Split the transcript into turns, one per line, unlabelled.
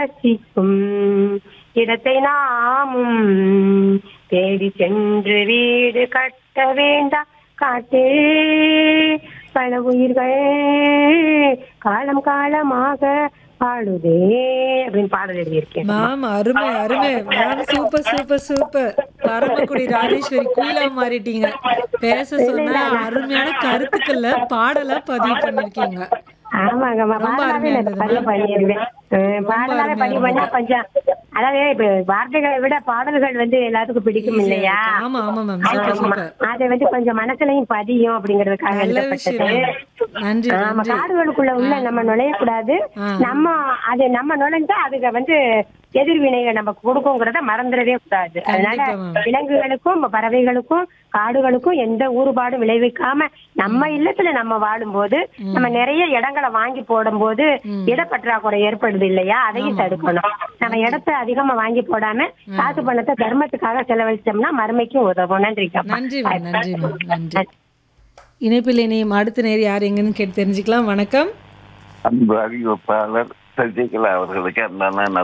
ரசிக்கும் இடத்தை நாமும் தேடி சென்று வீடு கட்ட வேண்டாம் காட்டே பல உயிர்கள் காலம் காலமாக பாடுதே அப்படின்னு பாடல் எழுதியிருக்கேன்
மேம் அருமை அருமை ma'am super super super Paramakudi Rajeswari குயிலா மாறிட்டீங்க பேச சொன்ன அருமையான கருத்துக்கள்ல பாடலா பதிவு பண்ணிருக்கீங்க
ஆமாங்கம்மா
ரொம்ப
பாடலாவே
அருமையா
நான்
இருந்தது,
பதிவு பண்ணிடுவேன் அஹ் பாடலாவே பதிவு பண்ணா கொஞ்சம் அதாவது இப்ப வார்த்தைகளை விட பாடல்கள் வந்து எல்லாத்துக்கும் பிடிக்கும் இல்லையா
ஆமா ஆமா மேம் சூப்பர்
ஆமா.
சூப்பர்
அதை வந்து கொஞ்சம் மனசுலயும் பதியும் அப்படிங்கறதுக்காக
நல்ல
எழுதப்பட்டது
விஷயம் மேம். நன்றி
ஆமா
நன்றி
காடுகளுக்குள்ள உள்ள நம்ம நுழையக்கூடாது
ஆ.
நம்ம அது நம்ம நுழைஞ்சா அதுக வந்து எதிர்வினைகளை நம்ம கொடுக்குங்கிறத மறந்துடவே கூடாது அதனால
கண்டிப்பா மேம்.
விலங்குகளுக்கும் பறவைகளுக்கும் காடுகளுக்கும் எந்த ஊறுபாடும் விளைவிக்காம நம்ம இல்லத்துல நம்ம வாழும்போது நம்ம நிறைய இடங்களை வாங்கி போடும்போது இடப்பற்றாக்குறை ஏற்படுது இல்லையா அதையும் தடுக்கணும் நம்ம இடத்த அதிகமா வாங்கி போடாம காசு பணத்தை தர்மத்துக்காக செலவழிச்சோம்னா மறுமைக்கும் உதவும் நன்றிக்கா
நன்றி மேம் நன்றி மேம் நன்றி இணைப்பில் இணையும் அடுத்த நேர் யார் எங்கன்னு கேட்டு தெரிஞ்சுக்கலாம் வணக்கம்
அன்பு அறிவிப்பாளர் சசிகலா அவர்களுக்கு அன்பான